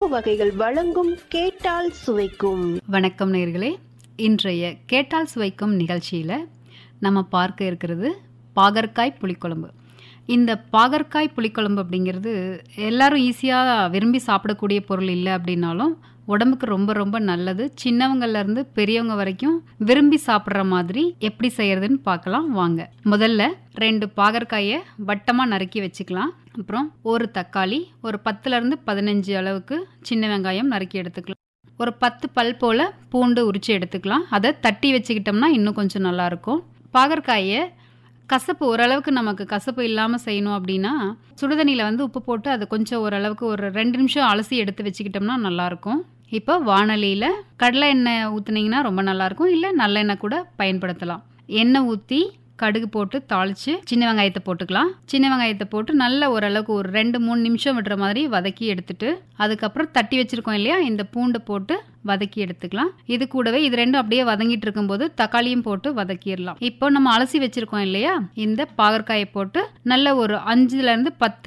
வகைகள் வழங்கும் கேட்டால் சுவைக்கும் வணக்கம் நேர்களே இன்றைய கேட்டால் சுவைக்கும் நிகழ்ச்சியில் நம்ம பார்க்க இருக்கிறது பாகற்காய் புளிக்குழம்பு இந்த பாகற்காய் புளிக்குழம்பு அப்படிங்கிறது எல்லாரும் ஈஸியாக விரும்பி சாப்பிடக்கூடிய பொருள் இல்லை அப்படின்னாலும் உடம்புக்கு ரொம்ப ரொம்ப நல்லது சின்னவங்கள்ல இருந்து பெரியவங்க வரைக்கும் விரும்பி சாப்பிட்ற மாதிரி எப்படி செய்யறதுன்னு பார்க்கலாம் வாங்க முதல்ல ரெண்டு பாகற்காயை வட்டமாக நறுக்கி வச்சுக்கலாம் அப்புறம் ஒரு தக்காளி ஒரு பத்துலேருந்து பதினஞ்சு அளவுக்கு சின்ன வெங்காயம் நறுக்கி எடுத்துக்கலாம் ஒரு பத்து பல் போல் பூண்டு உரித்து எடுத்துக்கலாம் அதை தட்டி வச்சுக்கிட்டோம்னா இன்னும் கொஞ்சம் நல்லாயிருக்கும் பாகற்காயை கசப்பு ஓரளவுக்கு நமக்கு கசப்பு இல்லாமல் செய்யணும் அப்படின்னா சுடுதண்ணியில் வந்து உப்பு போட்டு அதை கொஞ்சம் ஓரளவுக்கு ஒரு ரெண்டு நிமிஷம் அலசி எடுத்து வச்சுக்கிட்டோம்னா நல்லாயிருக்கும் இப்போ வானலியில் கடலை எண்ணெய் ஊற்றுனீங்கன்னா ரொம்ப நல்லாயிருக்கும் இல்லை நல்லெண்ணெய் கூட பயன்படுத்தலாம் எண்ணெய் ஊற்றி கடுகு போட்டு தாளித்து சின்ன வெங்காயத்தை போட்டுக்கலாம் சின்ன வெங்காயத்தை போட்டு நல்ல ஓரளவுக்கு ஒரு ரெண்டு மூணு நிமிஷம் விடுற மாதிரி வதக்கி எடுத்துட்டு அதுக்கப்புறம் தட்டி வச்சிருக்கோம் இல்லையா இந்த பூண்டை போட்டு வதக்கி எடுத்துக்கலாம் இது கூடவே இது ரெண்டும் அப்படியே வதங்கிட்டு இருக்கும்போது தக்காளியும் போட்டு வதக்கிடலாம் இப்போ நம்ம அலசி வச்சிருக்கோம் இல்லையா இந்த பாகற்காயை போட்டு நல்ல ஒரு அஞ்சுல இருந்து பத்து